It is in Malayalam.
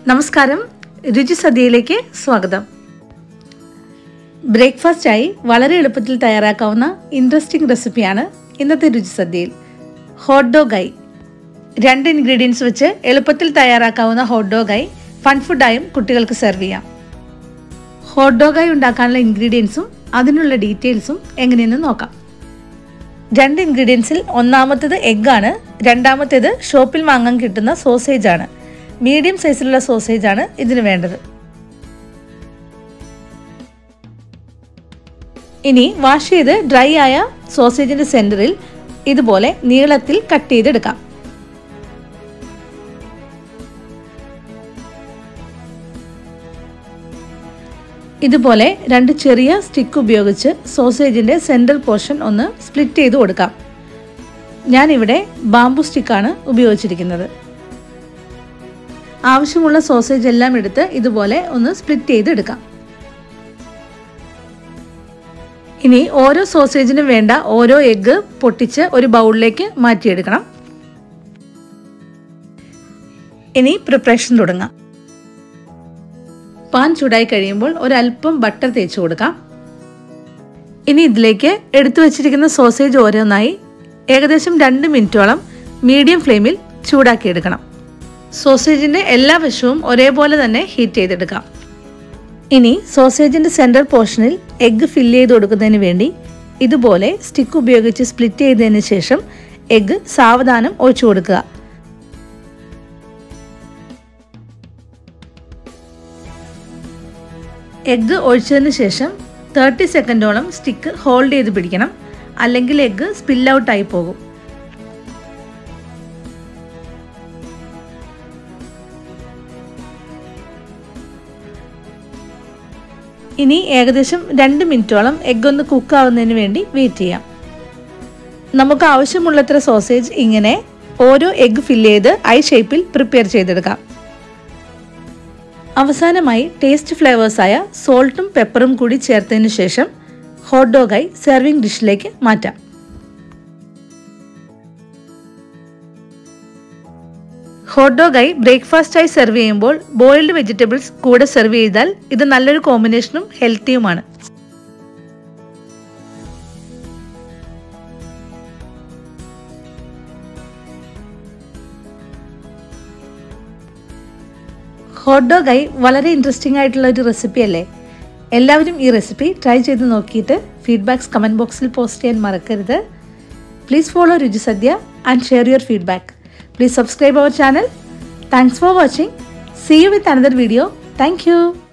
നമസ്കാരം രുചിസദ്യയിലേക്ക് സ്വാഗതം ബ്രേക്ക്ഫാസ്റ്റായി വളരെ എളുപ്പത്തിൽ തയ്യാറാക്കാവുന്ന ഇൻട്രസ്റ്റിംഗ് റെസിപ്പിയാണ് ഇന്നത്തെ രുചിസദ്യയിൽ ഹോട്ട് ഡോഗായി രണ്ട് ഇൻഗ്രീഡിയൻസ് വെച്ച് എളുപ്പത്തിൽ തയ്യാറാക്കാവുന്ന ഹോട്ട് ഡോഗായി ഫൺ ഫുഡായും കുട്ടികൾക്ക് സെർവ് ചെയ്യാം ഹോട്ട് ഡോഗായി ഉണ്ടാക്കാനുള്ള ഇൻഗ്രീഡിയൻസും അതിനുള്ള ഡീറ്റെയിൽസും എങ്ങനെയെന്ന് നോക്കാം രണ്ട് ഇൻഗ്രീഡിയൻസിൽ ഒന്നാമത്തേത് എഗ്ഗാണ് രണ്ടാമത്തേത് ഷോപ്പിൽ വാങ്ങാൻ കിട്ടുന്ന സോസേജ് ആണ് മീഡിയം സൈസിലുള്ള സോസേജ് ആണ് ഇതിന് വേണ്ടത് ഇനി വാഷ് ചെയ്ത് ഡ്രൈ ആയ സോസേജിന്റെ സെന്ററിൽ ഇതുപോലെ നീളത്തിൽ കട്ട് ചെയ്തെടുക്കാം ഇതുപോലെ രണ്ട് ചെറിയ സ്റ്റിക്ക് ഉപയോഗിച്ച് സോസേജിന്റെ സെൻട്രൽ പോർഷൻ ഒന്ന് സ്പ്ലിറ്റ് ചെയ്ത് കൊടുക്കാം ഞാനിവിടെ ബാംബു സ്റ്റിക്കാണ് ഉപയോഗിച്ചിരിക്കുന്നത് ആവശ്യമുള്ള സോസേജ് എല്ലാം എടുത്ത് ഇതുപോലെ ഒന്ന് സ്പ്ലിറ്റ് ചെയ്ത് എടുക്കാം ഇനി ഓരോ സോസേജിനും വേണ്ട ഓരോ എഗ്ഗ് പൊട്ടിച്ച് ഒരു ബൗളിലേക്ക് മാറ്റിയെടുക്കണം ഇനി പ്രിപ്പറേഷൻ തുടങ്ങാം പാൻ ചൂടായി കഴിയുമ്പോൾ ഒരല്പം ബട്ടർ തേച്ച് കൊടുക്കാം ഇനി ഇതിലേക്ക് എടുത്തു വച്ചിരിക്കുന്ന സോസേജ് ഓരോന്നായി ഏകദേശം രണ്ട് മിനിറ്റോളം മീഡിയം ഫ്ലെയിമിൽ ചൂടാക്കിയെടുക്കണം സോസേജിൻ്റെ എല്ലാ വശവും ഒരേപോലെ തന്നെ ഹീറ്റ് ചെയ്തെടുക്കാം ഇനി സോസേജിൻ്റെ സെൻട്രൽ പോർഷനിൽ എഗ്ഗ് ഫില്ല് ചെയ്ത് കൊടുക്കുന്നതിന് വേണ്ടി ഇതുപോലെ സ്റ്റിക്ക് ഉപയോഗിച്ച് സ്പ്ലിറ്റ് ചെയ്തതിന് ശേഷം എഗ്ഗ് സാവധാനം ഒഴിച്ചു കൊടുക്കുക എഗ്ഗ് ഒഴിച്ചതിന് ശേഷം തേർട്ടി സെക്കൻഡോളം സ്റ്റിക്ക് ഹോൾഡ് ചെയ്ത് പിടിക്കണം അല്ലെങ്കിൽ എഗ്ഗ് സ്പിൽ ഔട്ടായി പോകും ഇനി ഏകദേശം രണ്ട് മിനിറ്റോളം എഗ്ഗ് ഒന്ന് കുക്ക് ആവുന്നതിന് വേണ്ടി വെയിറ്റ് ചെയ്യാം നമുക്ക് ആവശ്യമുള്ളത്ര സോസേജ് ഇങ്ങനെ ഓരോ എഗ്ഗ് ഫില്ല് ചെയ്ത് ഐ ഷേപ്പിൽ പ്രിപ്പയർ ചെയ്തെടുക്കാം അവസാനമായി ടേസ്റ്റ് ഫ്ലേവേഴ്സായ സോൾട്ടും പെപ്പറും കൂടി ചേർത്തതിന് ശേഷം ഹോട്ട് ഡോഗായി സെർവിംഗ് ഡിഷിലേക്ക് മാറ്റാം ഹോട്ട് ഡോഗായി ബ്രേക്ക്ഫാസ്റ്റായി സെർവ് ചെയ്യുമ്പോൾ ബോയിൽഡ് വെജിറ്റബിൾസ് കൂടെ സെർവ് ചെയ്താൽ ഇത് നല്ലൊരു കോമ്പിനേഷനും ഹെൽത്തിയുമാണ് ഹോട്ട് ഡോഗായി വളരെ ഇൻട്രസ്റ്റിംഗ് ആയിട്ടുള്ള ഒരു റെസിപ്പി അല്ലേ എല്ലാവരും ഈ റെസിപ്പി ട്രൈ ചെയ്ത് നോക്കിയിട്ട് ഫീഡ്ബാക്സ് കമൻറ്റ് ബോക്സിൽ പോസ്റ്റ് ചെയ്യാൻ മറക്കരുത് please follow Ruchisadya and share your feedback please subscribe our channel thanks for watching see you with another video thank U